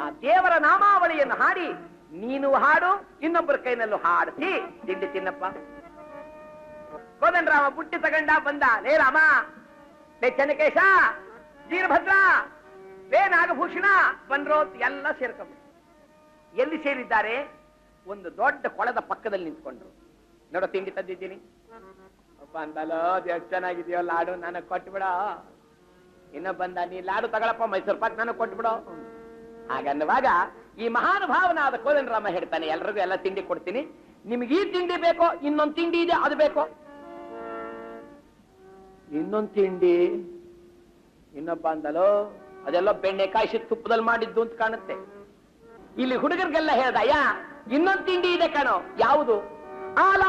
ದೇವರ ನಾಮಾವಳಿಯನ್ನು ಹಾಡಿ ನೀನು ಹಾಡು ಇನ್ನೊಬ್ಬರ ಕೈನಲ್ಲೂ ಹಾಡಿಸಿ ತಿಂಡಿ ತಿನ್ನಪ್ಪ ಕೋದಂಡರಾಮ ಬುಟ್ಟಿ ತಗಂಡ ಬಂದ ಲೇ ರಾಮ ಲೇ ಚೆನ್ನಕೇಶ ವೀರಭದ್ರ ಲೇ ನಾಗಭೂಷಣ ಬಂದ್ರೋ ಎಲ್ಲ ಸೇರ್ಕೊಂಡ್ರು ಎಲ್ಲಿ ಸೇರಿದ್ದಾರೆ ಒಂದು ದೊಡ್ಡ ಕೊಳದ ಪಕ್ಕದಲ್ಲಿ ನಿಂತ್ಕೊಂಡ್ರು ನೋಡೋ ತಿಂಡಿ ತಂದಿದ್ದೀನಿ ಅಪ್ಪ ಅಂದಲೋ ಅದು ಎಷ್ಟು ಚೆನ್ನಾಗಿದೆಯೋ ಲಾಡು ನನಗೆ ಕೊಟ್ಬಿಡ ಇನ್ನ ಬಂದ ನೀ ಲಾಡು ತಗೊಳಪ್ಪ ಮೈಸೂರು ಪಾಕ್ ನನಗೆ ಕೊಟ್ಬಿಡು ಹಾಗನ್ನುವಾಗ ಈ ಮಹಾನುಭಾವನಾದ ಕೋದಂಡರಾಮ ಹೇಳ್ತಾನೆ ಎಲ್ರಿಗೂ ಎಲ್ಲ ತಿಂಡಿ ಕೊಡ್ತೀನಿ ನಿಮ್ಗೆ ಈ ತಿಂಡಿ ಬೇಕೋ ಇನ್ನೊಂದು ತಿಂಡಿ ಇದೆ ಅದು ಬೇಕೋ ಇನ್ನೊಂದು ತಿಂಡಿ ಇನ್ನೊಬ್ಬ ಅಂದಲೋ ಅದೆಲ್ಲ ಬೆಣ್ಣೆ ಕಾಯಿಸಿ ತುಪ್ಪದಲ್ಲಿ ಮಾಡಿದ್ದು ಅಂತ ಕಾಣುತ್ತೆ ಇಲ್ಲಿ ಹುಡುಗರಿಗೆಲ್ಲ ಹೇಳ್ದ ಅಯ್ಯ ಇನ್ನೊಂದು ತಿಂಡಿ ಇದೆ ಕಣೋ ಯಾವುದು ಆಲ